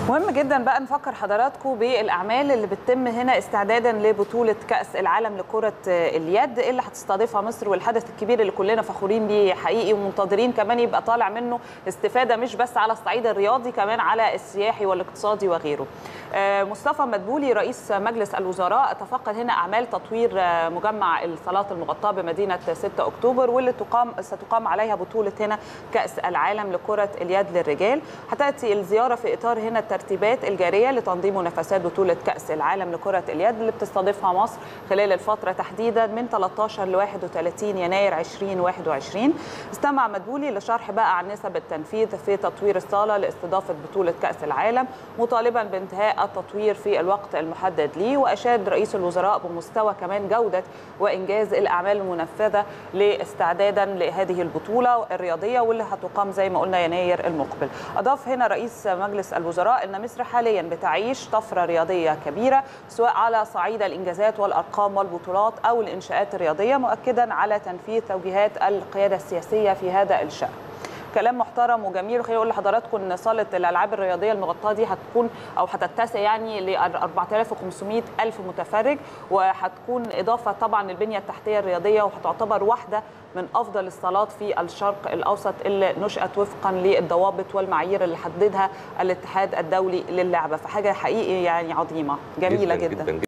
مهم جدا بقى نفكر حضراتكم بالاعمال اللي بتتم هنا استعدادا لبطوله كاس العالم لكره اليد اللي هتستضيفها مصر والحدث الكبير اللي كلنا فخورين بيه حقيقي ومنتظرين كمان يبقى طالع منه استفاده مش بس على الصعيد الرياضي كمان على السياحي والاقتصادي وغيره. مصطفى مدبولي رئيس مجلس الوزراء تفقد هنا اعمال تطوير مجمع الصالات المغطاه بمدينه 6 اكتوبر واللي تقام ستقام عليها بطوله هنا كاس العالم لكره اليد للرجال. هتاتي الزياره في اطار هنا الترتيبات الجاريه لتنظيم منافسات بطوله كاس العالم لكره اليد اللي بتستضيفها مصر خلال الفتره تحديدا من 13 ل 31 يناير 2021 استمع مدبولي لشرح بقى عن نسب التنفيذ في تطوير الصاله لاستضافه بطوله كاس العالم مطالبا بانتهاء التطوير في الوقت المحدد ليه واشاد رئيس الوزراء بمستوى كمان جوده وانجاز الاعمال المنفذه لاستعدادا لهذه البطوله الرياضيه واللي هتقام زي ما قلنا يناير المقبل اضاف هنا رئيس مجلس الوزراء ان مصر حاليا بتعيش طفره رياضيه كبيره سواء على صعيد الانجازات والارقام والبطولات او الانشاءات الرياضيه مؤكدا على تنفيذ توجيهات القياده السياسيه في هذا الشان كلام محترم وجميل وخليني اقول لحضراتكم ان صاله الالعاب الرياضيه المغطاه دي هتكون او هتتسع يعني ل 4500 الف متفرج وهتكون اضافه طبعا للبنيه التحتيه الرياضيه وهتعتبر واحده من افضل الصالات في الشرق الاوسط اللي نشات وفقا للضوابط والمعايير اللي حددها الاتحاد الدولي للعبه فحاجه حقيقي يعني عظيمه جميله جدا, جداً. جداً.